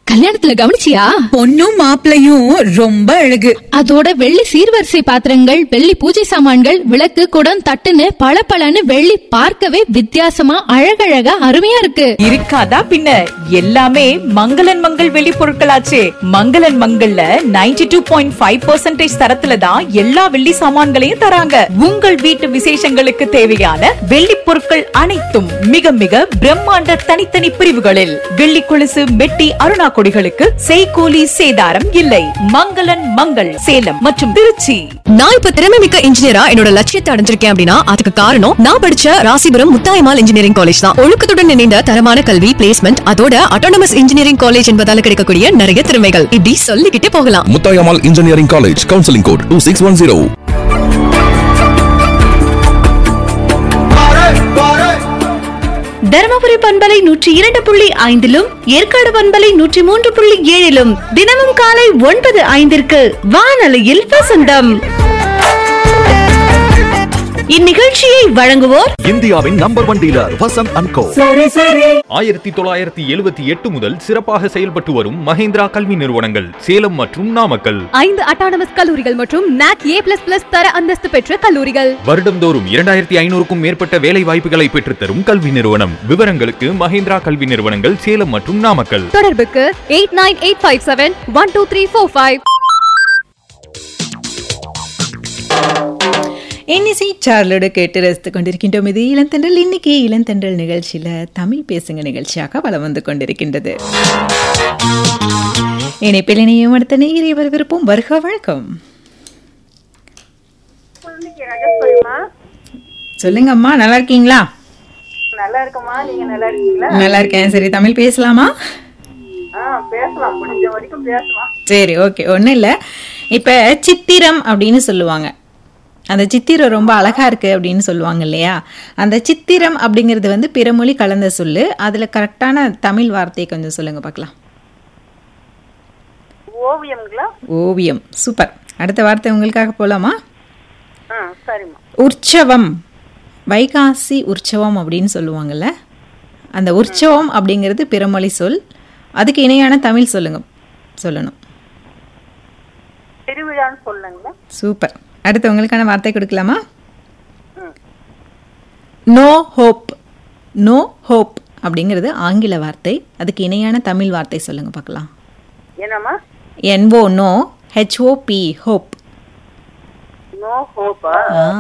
கல்யாணத்துல கவனிச்சியா பொண்ணும் மாப்பிளையும் ரொம்ப அழகு அதோட வெள்ளி சீர்வரிசை பாத்திரங்கள் வெள்ளி பூஜை சாமான்கள் விளக்கு குடம் தட்டுன்னு பளபளன்னு வெள்ளி பார்க்கவே வித்தியாசமா அழகழகா அருமையா இருக்கு இருக்காதா பின்ன எல்லாமே மங்களன் மங்கள் வெளி பொருட்களாச்சே மங்களன் மங்கள்ல 92.5% டூ பாயிண்ட் ஃபைவ் தரத்துல தான் எல்லா வெள்ளி சாமான்களையும் தராங்க உங்கள் வீட்டு விசேஷங்களுக்கு தேவையான வெள்ளி பொருட்கள் அனைத்தும் மிக மிக பிரம்மாண்ட தனித்தனி பிரிவுகளில் வெள்ளி கொலுசு மெட்டி அருணா கொடிகளுக்கு செய்கூலி சேதாரம் இல்லை மங்களன் மங்கள் சேலம் மற்றும் திருச்சி நான் இப்ப திறமை மிக்க இன்ஜினியரா என்னோட லட்சியத்தை அடைஞ்சிருக்கேன் அப்படின்னா அதுக்கு காரணம் நான் படிச்ச ராசிபுரம் முத்தாயமால் இன்ஜினியரிங் காலேஜ் தான் ஒழுக்கத்துடன் இணைந்த தரமான கல்வி பிளேஸ்மெண்ட் அதோட அட்டானமஸ் இன்ஜினியரிங் காலேஜ் என்பதால கிடைக்கக்கூடிய நிறைய திறமைகள் இப்படி சொல்லிக்கிட்டே போகலாம் Muthayammal engineering college counselling code two six one zero Dharmapuri பண்பலை நூற்றி இரண்டு புள்ளி ஐந்திலும் ஏற்காடு பண்பலை நூற்றி மூன்று புள்ளி ஏழிலும் தினமும் காலை ஒன்பது ஐந்திற்கு வானொலியில் வசந்தம் இந்நிகழ்ச்சியை வழங்குவோர் இந்தியாவின் number one dealer Vasanth and co ஆயிரத்தி தொள்ளாயிரத்தி எழுபத்தி எட்டு முதல் சிறப்பாக செயல்பட்டு வரும் மகேந்திரா கல்வி நிறுவனங்கள் சேலம் மற்றும் நாமக்கல் ஐந்து அட்டானமஸ் கல்லூரிகள் மற்றும் நாக் ஏ பிளஸ் பிளஸ் தர அந்தஸ்து பெற்ற கல்லூரிகள் வருடம்தோறும் இரண்டாயிரத்தி ஐநூறுக்கும் மேற்பட்ட வேலை வாய்ப்புகளை பெற்றுத்தரும் கல்வி நிறுவனம் விவரங்களுக்கு மகேந்திரா கல்வி நிறுவனங்கள் சேலம் மற்றும் நாமக்கல் தொடர்புக்கு eight nine eight five seven one two three four five இன்னிசை சார்லோடு கேட்டு ரசித்துக் கொண்டிருக்கின்றோம் இது இளந்தென்றல் இன்னைக்கு இளந்தென்றல் நிகழ்ச்சியில தமிழ் பேசுங்க நிகழ்ச்சியாக வலம் வந்து கொண்டிருக்கின்றது இணைப்பில் இணையும் அடுத்த நேரை வரவிருப்போம் வருக வழக்கம் சொல்லுங்க அம்மா நல்லா இருக்கீங்களா நல்லா இருக்கமா நீங்க நல்லா இருக்கீங்களா நல்லா இருக்கேன் சரி தமிழ் பேசலாமா ஆ பேசலாம் முடிஞ்ச வரைக்கும் பேசலாம் சரி ஓகே ஒன்றும் இல்லை இப்போ சித்திரம் அப்படின்னு சொல்லுவாங்க அந்த சித்திரம் ரொம்ப அழகா இருக்கு அப்படின்னு சொல்லுவாங்க இல்லையா அந்த சித்திரம் அப்படிங்கிறது வந்து பிறமொழி கலந்த சொல்லு அதுல கரெக்டான தமிழ் வார்த்தையை கொஞ்சம் சொல்லுங்க பார்க்கலாம் ஓவியங்களா ஓவியம் சூப்பர் அடுத்த வார்த்தை உங்களுக்காக போலாமா ஆ சரிம்மா உற்சவம் வைகாசி உற்சவம் அப்படின்னு சொல்லுவாங்கல்ல அந்த உற்சவம் அப்படிங்கிறது பிறமொழி சொல் அதுக்கு இணையான தமிழ் சொல்லுங்க சொல்லணும் திருவிழான்னு சொல்லுங்களா சூப்பர் அடுத்து உங்களுக்கான வார்த்தை கொடுக்கலாமா நோ ஹோப் நோ ஹோப் அப்படிங்கிறது ஆங்கில வார்த்தை அதுக்கு இணையான தமிழ் வார்த்தை சொல்லுங்க பார்க்கலாம் என்னம்மா N O no H O P hope no ஹோப்பா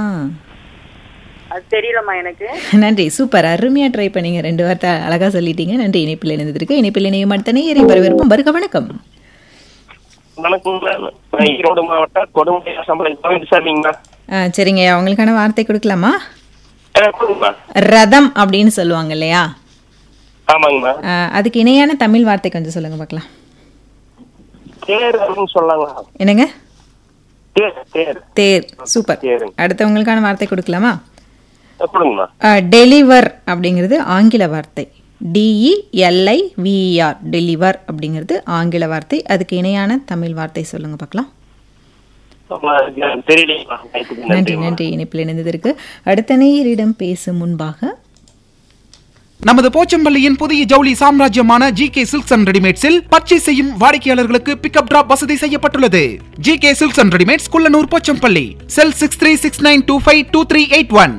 அது தெரியலம்மா எனக்கு நன்றி சூப்பர் அருமையாக ட்ரை பண்ணீங்க ரெண்டு வார்த்தை அழகாக சொல்லிட்டீங்க நன்றி இணைப்பில் இணைந்திருக்கு இணைப்பில் இணையும் அடுத்த நேரை வரவேற்போம் வருக வணக்கம் வணக்கம் நான் ஈரோடு மாவட்டம் கொடுமுடி சம்பளம் விசாரிங்களா ஆ, சரிங்க அவங்களுக்கான வார்த்தை கொடுக்கலாமா கொடுங்கம்மா ரதம் அப்படின்னு சொல்லுவாங்க இல்லையா ஆமாங்கம்மா ஆ, அதுக்கு இணையான தமிழ் வார்த்தை கொஞ்சம் சொல்லுங்க பார்க்கலாம் தேர் அப்படின்னு சொல்லலாங்களா என்னங்க தேர் தேர் தேர் சூப்பர் தேருங்க. அடுத்தவங்களுக்கான வார்த்தை கொடுக்கலாமா கொடுங்கம்மா டெலிவர் அப்படிங்கிறது ஆங்கில வார்த்தை டிஇஎல்ஐ விஇஆர் டெலிவர் அப்படிங்கிறது ஆங்கில வார்த்தை அதுக்கு இணையான தமிழ் வார்த்தை சொல்லுங்க பார்க்கலாம் தெரியலைங்களா வாய்ப்புக்கு நன்றி நன்றிம்மா. நன்றி இணைப்பில் இணைந்ததற்கு அடுத்த நேயரிடம் பேசும் முன்பாக நமது போச்சம்பள்ளியின் புதிய ஜவுளி சாம்ராஜ்யமான ஜி கே சில்க்ஸ் அண்ட் ரெடிமேட்ஸில் பர்ச்சேஸ் செய்யும் வாடிக்கையாளர்களுக்கு பிக்கப் டிராப் வசதி செய்யப்பட்டுள்ளது G K silks and readymades Kullanur Pochampalli cell six three six nine two five two three eight one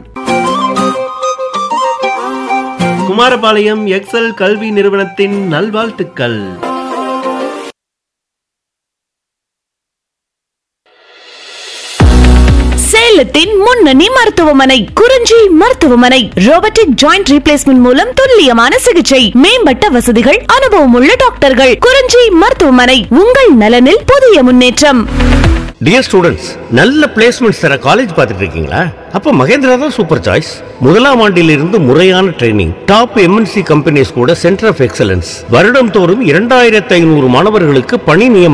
Kumarapalayam excel கல்வி நிறுவனத்தின் நல்வாழ்த்துக்கள் சேலத்தின் முன்னணி மருத்துவமனை குறிஞ்சி மருத்துவமனை ரோபோட்டிக் ஜாயிண்ட் ரீப்ளேஸ்மெண்ட் மூலம் துல்லியமான சிகிச்சை மேம்பட்ட வசதிகள் அனுபவமுள்ள டாக்டர்கள் குறிஞ்சி மருத்துவமனை உங்கள் நலனில் புதிய முன்னேற்றம் டியர் ஸ்டூடெண்ட்ஸ் நல்ல பிளேஸ்மெண்ட்ஸ் தர காலேஜ் பார்த்துட்டு இருக்கீங்களா அப்ப மகேந்திரா தான் சூப்பர் சாய்ஸ் முதலாம் ஆண்டிலிருந்து முறையான ட்ரைனிங் டாப் எம்என்சி கம்பெனிஸ் கூட சென்டர் ஆஃப் எக்ஸலன்ஸ் வருடம் தோறும் இரண்டாயிரத்தி ஐநூறு மாணவர்களுக்கு பணி நியமனம்